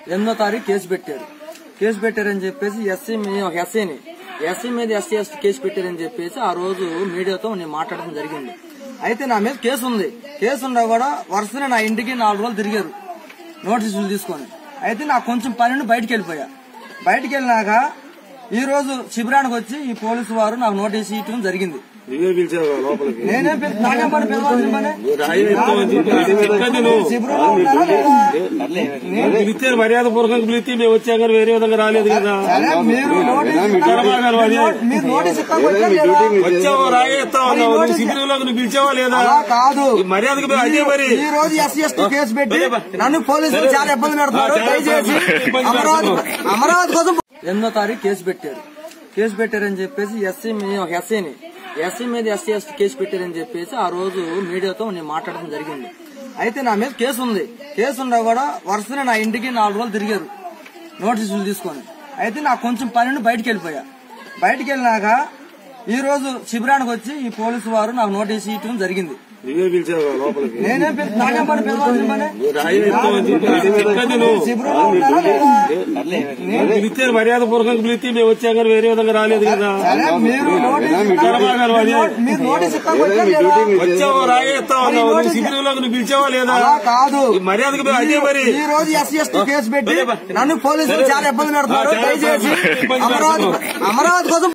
ఎనిమిదో తారీఖు కేసు పెట్టారు కేసు పెట్టారని చెప్పేసి ఎస్సీ మీ- ఒక ఎస్సీని ఎస్సీ మీద ఎస్సీ ఎస్టీ కేసు పెట్టారని చెప్పేసి ఆ రోజు మీడియాతో నేను మాట్లాడడం జరిగింది అయితే నా మీద కేసు ఉంది కేసు ఉన్నా కూడా వరుసనే నా ఇంటికి నాలుగు రోజులు తిరిగారు నోటీసులు తీసుకొని అయితే నాకు కొంచెం పని బయటికి వెళ్ళిపోయా బయటికి వెళ్ళినాక ఈ రోజు శిబిరానికి వచ్చి ఈ పోలీసు వారు నాకు నోటీస్ ఇవ్వడం జరిగింది నువ్వే పిలిచావు లోపలికి నేనే పిల్- నాకేం పని పిలవాల్సిన పని రాయి ఎత్తామని చెప్పి చెప్పండి నువ్వు శిబిరంలో ఉంటారా లేదా? పిలిస్తే మర్యాద పూర్వకంగా పిలిస్తే మేము వచ్చాం కానీ వేరే విధంగా రాలేదు కదా సరే, మీరు నోటీస్ కర్మాగారం అది. మీరు నోటీస్ ఇస్తాం వచ్చారు లేదా? వచ్చావు రాయి ఎత్తావు అన్నావు నువ్వు శిబిరంలోకి నువ్వు పిలిచావా లేదా అలా కాదు ఈ మర్యాదకు పోయి అదే మరి ఈ రోజు ఎస్సీ ఎస్టీ కేసు పెట్టి నన్ను పోలీసులు చాలా ఇబ్బంది పెడతారు దయచేసి అమరావతి అమరావతి కోసం ఎనిమిదో తారీఖు కేసు పెట్టారు కేసు పెట్టారని చెప్పేసి ఎస్సీ మీ- ఒక ఎస్సీని ఎస్సీ మీద ఎస్సీ ఎస్టీ కేసు పెట్టారని చెప్పేసి ఆ రోజు మీడియాతో నేను మాట్లాడడం జరిగింది అయితే నా మీద కేసు ఉంది కేసు ఉన్నా కూడా వరుసనే నా ఇంటికి నాలుగు రోజులు తిరిగారు నోటీసులు తీసుకొని అయితే నాకు కొంచెం పని బయటికి వెళ్ళిపోయా బయటికి వెళ్ళినాక ఈ రోజు శిబిరానికి వచ్చి ఈ పోలీసు వారు నాకు నోటీస్ ఇవ్వడం జరిగింది నువ్వే పిలిచావు లోపలికి నేనే పిల్- నాకేం పని పిలవాల్సిన పని రాయి ఎత్తామని చెప్పి చెప్పండి నువ్వు శిబిరంలో ఉంటారా లేదా? పిలిస్తే మర్యాద పూర్వకంగా పిలిస్తే మేము వచ్చాం కానీ వేరే విధంగా రాలేదు కదా సరే, మీరు నోటీస్ కర్మాగారం అది. ఇస్తాం- మీరు నోటీస్ ఇస్తాం వచ్చారు లేదా? వచ్చావు రాయి ఎత్తావు అన్నావు నువ్వు శిబిరంలోకి నువ్వు పిలిచావా లేదా అలా కాదు ఈ మర్యాదకు పోయి అదే మరి ఈ రోజు ఎస్సీ ఎస్టీ కేసు పెట్టి నన్ను పోలీసులు చాలా ఇబ్బంది పెడతారు దయచేసి అమరావతి అమరావతి కోసం